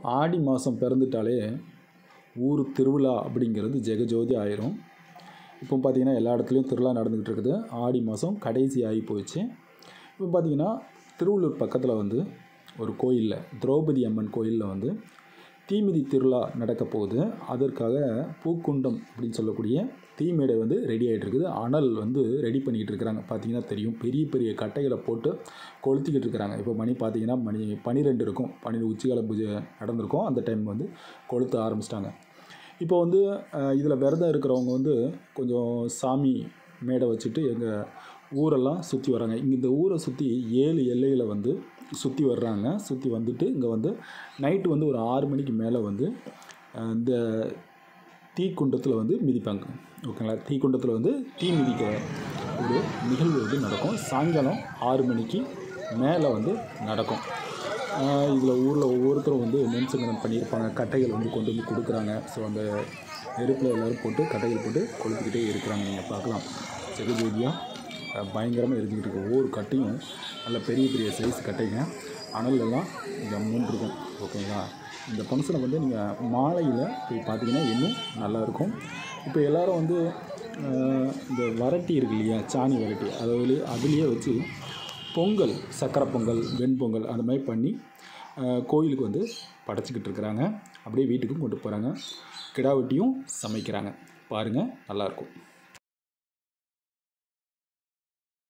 ஆடி மாதம் பிறந்துட்டாலே ஊர் திருவிழா அப்படிங்கிறது ஜெகஜோதி ஆயிரும் இப்போ பார்த்தீங்கன்னா எல்லா இடத்துலையும் திருவிழா நடந்துக்கிட்டு இருக்குது ஆடி மாதம் கடைசி ஆகி போயிடுச்சு இப்போ பார்த்தீங்கன்னா திருவள்ளூர் பக்கத்தில் வந்து ஒரு கோயிலில் திரௌபதி அம்மன் கோயிலில் வந்து தீமிதி திருவிழா நடக்க போகுது அதற்காக பூக்குண்டம் அப்படின்னு சொல்லக்கூடிய தீமேடை வந்து ரெடி ஆகிட்டு இருக்குது அனல் வந்து ரெடி பண்ணிக்கிட்டு இருக்கிறாங்க பார்த்தீங்கன்னா தெரியும் பெரிய பெரிய கட்டைகளை போட்டு கொளுத்திக்கிட்டு இருக்கிறாங்க இப்போ மணி பார்த்தீங்கன்னா மணி பன்னிரெண்டு இருக்கும் பன்னெண்டு உச்சிகால பூஜை நடந்திருக்கும் அந்த டைம் வந்து கொளுத்த ஆரம்பிச்சிட்டாங்க இப்போ வந்து இதில் விரதம் இருக்கிறவங்க வந்து கொஞ்சம் சாமி மேடை வச்சுட்டு எங்கள் ஊரெல்லாம் சுற்றி வராங்க இங்கே இந்த ஊரை சுற்றி ஏழு எல்லையில் வந்து சுற்றி வர்றாங்க சுற்றி வந்துட்டு இங்கே வந்து நைட்டு வந்து ஒரு ஆறு மணிக்கு மேலே வந்து அஹ், இந்த தீக்குண்டத்தில் வந்து மிதிப்பாங்க ஓகேங்களா தீக்குண்டத்தில் வந்து தீ மிதிக்கிற ஒரு நிகழ்வு வந்து நடக்கும் சாயங்காலம் ஆறு மணிக்கு மேலே வந்து நடக்கும் இதில் ஊரில் ஒவ்வொருத்தரும் வந்து நெம்சங்கனம் பண்ணியிருப்பாங்க கட்டைகள் வந்து கொண்டு வந்து கொடுக்குறாங்க ஸோ அந்த நெருப்பில் எல்லோரும் போட்டு கட்டைகள் போட்டு கொளுத்திக்கிட்டே இருக்கிறாங்க நீங்கள் பார்க்கலாம் ஜெகஜோதியாக பயங்கரமாக எரிஞ்சுக்கிட்டு இருக்கு ஒவ்வொரு கட்டையும் நல்ல பெரிய பெரிய சைஸ் கட்டைங்க அனல் எல்லாம் ஜம்முன்னு இருக்கும் ஓகேங்களா இந்த ஃபங்க்ஷனை வந்து நீங்கள் மாலையில் போய் பார்த்தீங்கன்னா இன்னும் நல்லாயிருக்கும் இப்போ எல்லாரும் வந்து அஹ், இந்த வரட்டி இருக்கு இல்லையா சாணி வரட்டி அதில் அதுலேயே வச்சு பொங்கல் சக்கரை பொங்கல் வெண்பொங்கல் அந்த மாதிரி பண்ணி அஹ், கோயிலுக்கு வந்து படைச்சிக்கிட்டு இருக்கிறாங்க அப்படியே வீட்டுக்கும் கொண்டு போகிறாங்க கிடா வெட்டியும் சமைக்கிறாங்க பாருங்கள் நல்லாயிருக்கும்